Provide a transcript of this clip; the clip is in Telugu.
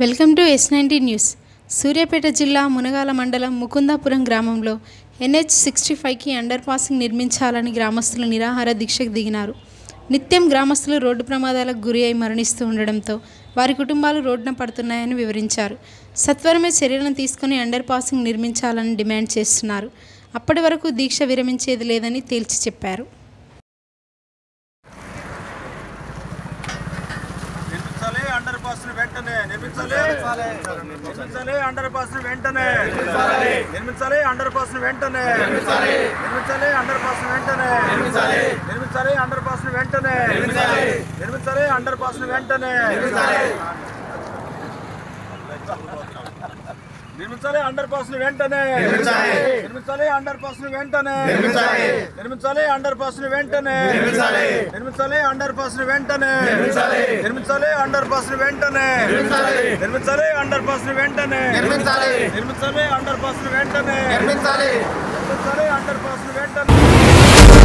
welcome to S ninety news Suryapet జిల్లా మునగాల మండలం ముకుందాపురం గ్రామంలో ఎన్హెచ్ సిక్స్టీ ఫైవ్కి అండర్ పాసింగ్ నిర్మించాలని గ్రామస్తులు నిరాహార దీక్షకు దిగినారు నిత్యం గ్రామస్తులు రోడ్డు ప్రమాదాలకు గురి అయి మరణిస్తూ ఉండడంతో వారి కుటుంబాలు రోడ్డున పడుతున్నాయని వివరించారు సత్వరమే చర్యలను తీసుకుని అండర్ పాసింగ్ నిర్మించాలని డిమాండ్ చేస్తున్నారు అప్పటి వరకు దీక్ష విరమించేది లేదని తేల్చి చెప్పారు నిర్మించాలి అండర్ పాస్ వెంటనే నిర్మించాలి నిర్మించాలి అండర్ పాస్ వెంటనే నిర్మించాలి అండర్ పాస్ వెంటనే నిర్మించాలి అండర్ పాస్ వెంటనే నిర్మించాలి అండర్ పాస్ వెంటనే నిర్మించాలి అండర్ పాస్ వెంటనే నిర్మించాలి అండర్ పాస్ వెంటనే నిర్మించాలి అండర్ పాస్ వెంటనే నిర్మించాలి అండర్ పాస్ వెంటనే నిర్మించాలి అండర్ పాస్ వెంటనే నిర్మించాలి అండర్ పాస్ వెంటనే నిర్మించాలి అండర్ పాస్ వెంటనే నిర్మించాలి నిర్మించాలి అండర్ పాస్ వెంటనే నిర్మించాలి నిర్మించాలి అండర్ పాస్ వెంటనే